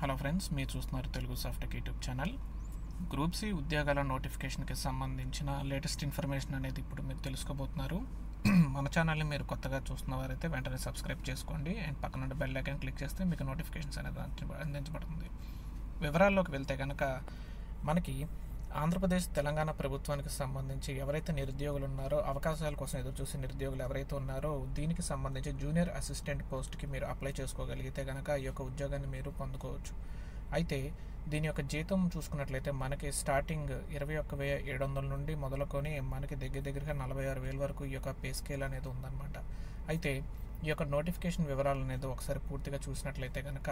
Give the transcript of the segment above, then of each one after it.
hello friends మీరు చూస్తున్నారు Telugu software YouTube channel group C ఉద్యోగాల నోటిఫికేషన్కి సంబంధించిన లేటెస్ట్ ఇన్ఫర్మేషన్ అనేది ఇప్పుడు మీరు తెలుసుకోబోతున్నారు మన ఛానల్ని మీరు కొత్తగా చూస్తున్న వారైతే వెంటనే సబ్స్క్రైబ్ చేసుకోండి అండ్ పక్కన బెల్ ఐకాన్ క్లిక్ చేస్తే మీకు నోటిఫికేషన్స్ అనేది అందించబ- అందించబడుతుంది వివరాల్లోకి వెళ్తే కనుక మనకి ఆంధ్రప్రదేశ్ తెలంగాణ ప్రభుత్వానికి సంబంధించి ఎవరైతే నిరుద్యోగులు ఉన్నారో అవకాశాల కోసం ఎదురు చూసే నిరుద్యోగులు ఎవరైతే ఉన్నారో దీనికి సంబంధించి జూనియర్ అసిస్టెంట్ పోస్ట్కి మీరు అప్లై చేసుకోగలిగితే కనుక ఈ యొక్క ఉద్యోగాన్ని మీరు పొందుకోవచ్చు అయితే దీని యొక్క జీతం చూసుకున్నట్లయితే మనకి స్టార్టింగ్ ఇరవై ఒక్క వెయ్యి ఏడు వందల నుండి మొదలుకొని మనకి దగ్గర దగ్గరగా నలభై ఆరు వేల వరకు ఈ యొక్క పే స్కేల్ అనేది ఉందన్నమాట అయితే ఈ యొక్క నోటిఫికేషన్ వివరాలు అనేది ఒకసారి పూర్తిగా చూసినట్లయితే కనుక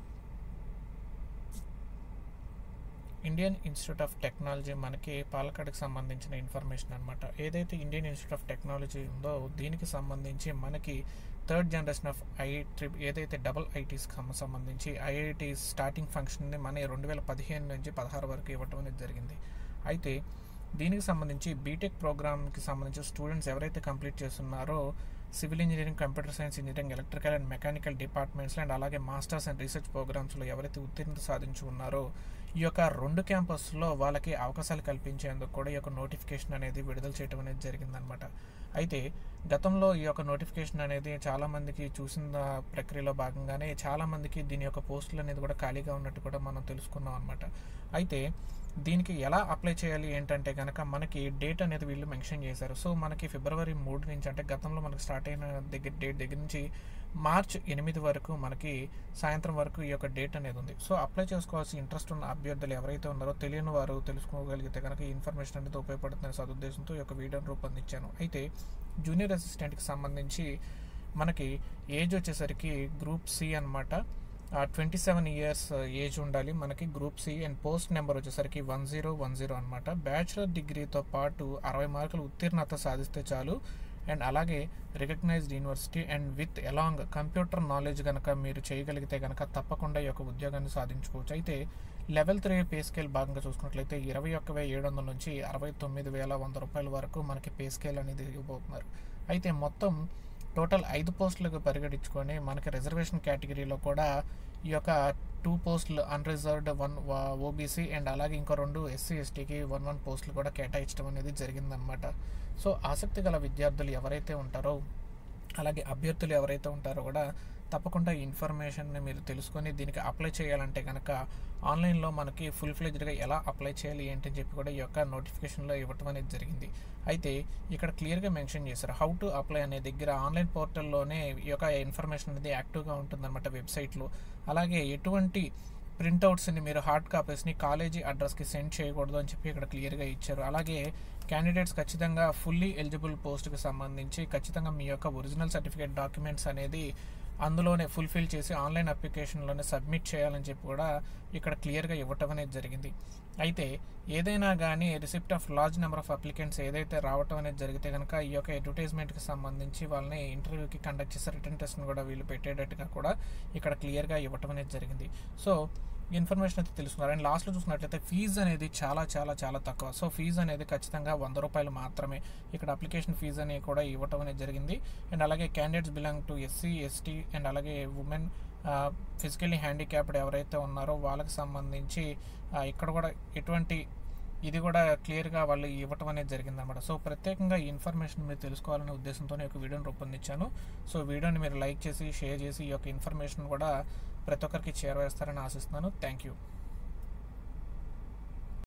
ఇండియన్ ఇన్స్టిట్యూట్ ఆఫ్ టెక్నాలజీ మనకి పాలకాడ్కి సంబంధించిన ఇన్ఫర్మేషన్ అనమాట ఏదైతే ఇండియన్ ఇన్స్టిట్యూట్ ఆఫ్ టెక్నాలజీ ఉందో దీనికి సంబంధించి మనకి థర్డ్ జనరేషన్ ఆఫ్ ఐ ట్రిప్ ఏదైతే డబుల్ ఐటీస్ సంబంధించి ఐఐటి స్టార్టింగ్ ఫంక్షన్ని మన రెండు వేల పదిహేను నుంచి పదహారు వరకు ఇవ్వటం అనేది జరిగింది అయితే దీనికి సంబంధించి బీటెక్ ప్రోగ్రామ్కి సంబంధించి స్టూడెంట్స్ ఎవరైతే కంప్లీట్ చేస్తున్నారో civil engineering computer science engineering electrical and mechanical departments and అలాగే మాస్టర్స్ అండ్ రీసెర్చ్ ప్రోగ్రామ్స్లో ఎవరైతే ఉత్తీర్ణత సాధించి ఉన్నారో ఈ యొక్క రెండు క్యాంపస్లో వాళ్ళకి అవకాశాలు కల్పించేందుకు కూడా ఈ యొక్క నోటిఫికేషన్ అనేది విడుదల చేయడం అనేది జరిగిందనమాట అయితే గతంలో ఈ యొక్క నోటిఫికేషన్ అనేది చాలామందికి చూసిన ప్రక్రియలో భాగంగానే చాలామందికి దీని యొక్క పోస్టులు అనేది కూడా ఖాళీగా ఉన్నట్టు కూడా మనం తెలుసుకున్నాం అనమాట అయితే దీనికి ఎలా అప్లై చేయాలి ఏంటంటే కనుక మనకి డేట్ అనేది వీళ్ళు మెన్షన్ చేశారు సో మనకి ఫిబ్రవరి మూడు నుంచి అంటే గతంలో మనకి స్టార్ట్ అయిన దగ్గర డేట్ దగ్గర నుంచి మార్చ్ ఎనిమిది వరకు మనకి సాయంత్రం వరకు ఈ యొక్క డేట్ అనేది ఉంది సో అప్లై చేసుకోవాల్సిన ఇంట్రెస్ట్ ఉన్న అభ్యర్థులు ఎవరైతే ఉన్నారో తెలియని వారు తెలుసుకోగలిగితే కనుక ఈ ఇన్ఫర్మేషన్ అనేది ఉపయోగపడుతుందనే సదుద్దేశంతో ఈ యొక్క వీడియోని రూపొందించాను అయితే జూనియర్ అసిస్టెంట్కి సంబంధించి మనకి ఏజ్ వచ్చేసరికి గ్రూప్ సి అనమాట ట్వంటీ సెవెన్ ఇయర్స్ ఏజ్ ఉండాలి మనకి group C and post number వచ్చేసరికి వన్ జీరో వన్ జీరో అనమాట బ్యాచులర్ డిగ్రీతో పాటు అరవై మార్కులు ఉత్తీర్ణత సాధిస్తే చాలు అండ్ అలాగే recognised university and with along computer knowledge కనుక మీరు చేయగలిగితే కనుక తప్పకుండా ఈ యొక్క ఉద్యోగాన్ని సాధించుకోవచ్చు అయితే లెవెల్ త్రీ పే స్కేల్ భాగంగా చూసుకున్నట్లయితే ఇరవై ఒక్క వెయ్యి ఏడు వందల నుంచి అరవై తొమ్మిది వేల వంద రూపాయల వరకు మనకి పే స్కేల్ అనేది ఇవ్వబోతున్నారు అయితే మొత్తం టోటల్ ఐదు పోస్టులకు పరిగణించుకొని మనకి రిజర్వేషన్ కేటగిరీలో కూడా ఈ యొక్క టూ పోస్టులు అన్రిజర్వ్డ్ వన్ ఓబీసీ అండ్ అలాగే ఇంకో రెండు ఎస్సీ ఎస్టీకి వన్ వన్ పోస్టులు కూడా కేటాయించడం అనేది జరిగిందనమాట సో ఆసక్తి గల విద్యార్థులు ఎవరైతే ఉంటారో అలాగే అభ్యర్థులు ఎవరైతే ఉంటారో కూడా తప్పకుండా ఈ ఇన్ఫర్మేషన్ని మీరు తెలుసుకొని దీనికి అప్లై చేయాలంటే కనుక ఆన్లైన్లో మనకి ఫుల్ ఫ్లెజ్డ్గా ఎలా అప్లై చేయాలి ఏంటి అని చెప్పి కూడా ఈ యొక్క నోటిఫికేషన్లో ఇవ్వటం అనేది జరిగింది అయితే ఇక్కడ క్లియర్గా మెన్షన్ చేశారు హౌ టు అప్లై అనే దగ్గర ఆన్లైన్ పోర్టల్లోనే ఈ యొక్క ఇన్ఫర్మేషన్ అనేది యాక్టివ్గా ఉంటుందన్నమాట వెబ్సైట్లో అలాగే ఎటువంటి ప్రింట్అవుట్స్ని మీరు హార్డ్ కాపీస్ని కాలేజీ అడ్రస్కి సెండ్ చేయకూడదు అని చెప్పి ఇక్కడ క్లియర్గా ఇచ్చారు అలాగే క్యాండిడేట్స్ ఖచ్చితంగా ఫుల్లీ ఎలిజిబుల్ పోస్ట్కి సంబంధించి ఖచ్చితంగా మీ యొక్క ఒరిజినల్ సర్టిఫికేట్ డాక్యుమెంట్స్ అనేది అందులోనే ఫుల్ఫిల్ చేసి ఆన్లైన్ అప్లికేషన్లోనే సబ్మిట్ చేయాలని చెప్పి కూడా ఇక్కడ క్లియర్గా ఇవ్వటం అనేది జరిగింది అయితే ఏదైనా కానీ receipt of large number of applicants ఏదైతే రావటం అనేది జరిగితే కనుక ఈ యొక్క అడ్వర్టైజ్మెంట్కి సంబంధించి వాళ్ళని ఇంటర్వ్యూకి కండక్ట్ చేసే రిటర్న్ టెస్ట్ని కూడా వీళ్ళు పెట్టేటట్టుగా కూడా ఇక్కడ క్లియర్గా ఇవ్వటం అనేది జరిగింది సో ఇన్ఫర్మేషన్ అయితే తెలుసుకున్నారు అండ్ లాస్ట్లో చూసుకున్నట్లయితే ఫీజు అనేది చాలా చాలా చాలా తక్కువ సో ఫీజు అనేది ఖచ్చితంగా వంద రూపాయలు మాత్రమే ఇక్కడ అప్లికేషన్ ఫీజు అని కూడా ఇవ్వటం అనేది జరిగింది అండ్ అలాగే candidates belong to SC ST and అలాగే ఉమెన్ ఫిజికల్లీ హ్యాండిక్యాప్డ్ ఎవరైతే ఉన్నారో వాళ్ళకి సంబంధించి ఆ, ఇక్కడ కూడా ఎటువంటి ఇది కూడా క్లియర్గా వాళ్ళు ఇవ్వటం అనేది జరిగిందన్నమాట సో ప్రత్యేకంగా ఈ ఇన్ఫర్మేషన్ మీరు తెలుసుకోవాలనే ఉద్దేశంతో ఈ యొక్క వీడియోని రూపొందించాను సో వీడియోని మీరు లైక్ చేసి షేర్ చేసి ఈ యొక్క ఇన్ఫర్మేషన్ కూడా ప్రతి ఒక్కరికి చేరవేస్తారని ఆశిస్తున్నాను థ్యాంక్ యూ